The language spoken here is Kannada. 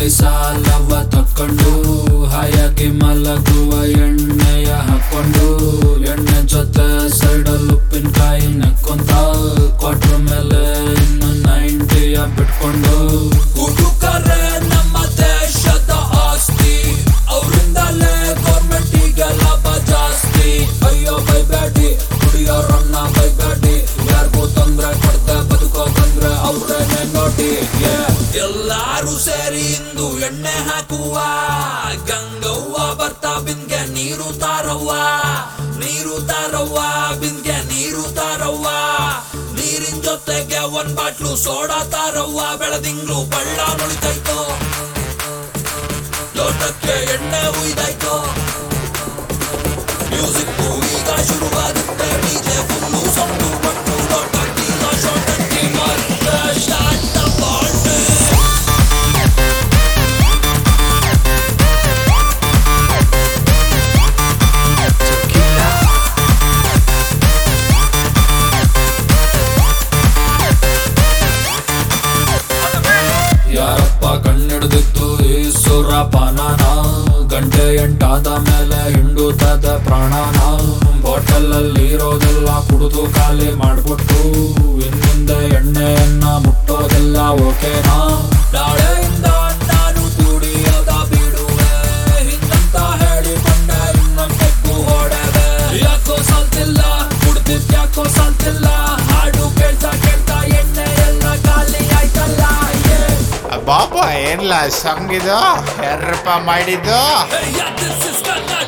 ಅಲ್ಲಿ ಸಾಲವ ತಕ್ಕೊಂಡು ಹಾಯಾಗಿ ಮಲಗುವ ಎಣ್ಣೆಯ ಹಾಕೊಂಡು ಎಣ್ಣೆ ಜೊತೆ ಸೈಡಲ್ ಉಪ್ಪಿನಕಾಯಿ ನಕ್ಕೊಂತ ಕ್ವಾಟ್ರ್ ಮೇಲೆ ಇನ್ನು ನೈಂಟಿಯ ಬಿಟ್ಕೊಂಡು ಹುಡುಕರೆ ನಮ್ಮ ದೇಶದ ಆಸ್ತಿ ಅವರಿಂದಲೇ ಗೌರ್ಮೆಂಟಿಗೆ ಲಾಭ ಜಾಸ್ತಿ ಅಯ್ಯೋ ಬೈಬೇಡಿ ಕುಡಿಯೋರನ್ನ ಬೈಬೇಡಿ ಯಾರಿಗೂ ತೊಂದ್ರೆ ಕೊಡ್ದೆ ಬದುಕೋ ಬಂದ್ರೆ ಅವ್ರನ್ನೇ ನೋಡಿ yeah. ಎಲ್ಲಾರು ಸೇರಿ ಇಂದು ಎಣ್ಣೆ ಹಾಕುವ ಗಂಗವ್ವ ಬರ್ತಾ ಬಿನ್ಗೆ ನೀರು ತಾರವ್ವ ನೀರು ತಾರವ್ವ ಬಿನ್ಗೆ ನೀರು ತಾರವ್ವ ನೀರಿನ ಜೊತೆಗೆ ಒಂದ್ ಬಾಟ್ಲು ಸೋಡಾ ತಾರವ್ವ ಬೆಳದಿಂಗ್ಳು ಬಳ್ಳ ನುಳಿತೈತೋ ಲೋಟಕ್ಕೆ ಎಣ್ಣೆ ಉಯ್ದಾಯ್ತೋ ಮ್ಯೂಸಿಕ್ ಈಗ ಶುರುವಾಗುತ್ತೆ ಡಿಜೆ ಫುಲ್ಲು ಸೊಂಡು ಪಟ್ಟು ಲೋಟಕ್ಕೆ ಶೋಟಕ್ಕೆ ಮತ್ತೆ ಶಾಂತ ಪಾಟೆ ಯಾರಪ್ಪ ಕಣ್ಣಿಡ್ದಿತ್ತು ಈ ಸುರಪಾನನ ಗಂಟೆ ಎಂಟಾದ ಮೇಲೆ ಹಿಂಡುತ್ತದ ಪ್ರಾಣನ ಬಾಟಲ್ ಅಲ್ಲಿ ಇರೋದೆಲ್ಲ ಕುಡಿದು ಖಾಲಿ ಮಾಡ್ಬಿಟ್ಟು ಇನ್ನಿಂದ ಎಣ್ಣೆಯನ್ನ ಮುಟ್ಟೋದೆಲ್ಲ ಓಕೆನಾ ನಾಳೆಯಿಂದ ನಾನು ಕುಡಿಯೋದ ಬಿಡುವೆ ಹಿಂಗಂತ ಹೇಳಿಕೊಂಡೆ ಇನ್ನೊಂದ್ ತೆಗ್ಗು ಹೊಡೆದೆ ಯಾಕೋ ಸಾಲ್ತಿಲ್ಲ ಕುಡ್ದಿದ್ ಯಾಕೋ ಸಾಲ್ತಿಲ್ಲ ಹಾಡು ಕೇಳ್ತಾ ಕೇಳ್ತಾ ಎಣ್ಣೆ ಎಲ್ಲ ಖಾಲಿ ಆಯ್ತಲ್ಲ yeah. ಬಾಬಾ ಏನ್ಲ ಸಂಗಿದು ಯಾರಪ್ಪ ಮಾಡಿದ್ದು Hey, yeah, this is Ghana,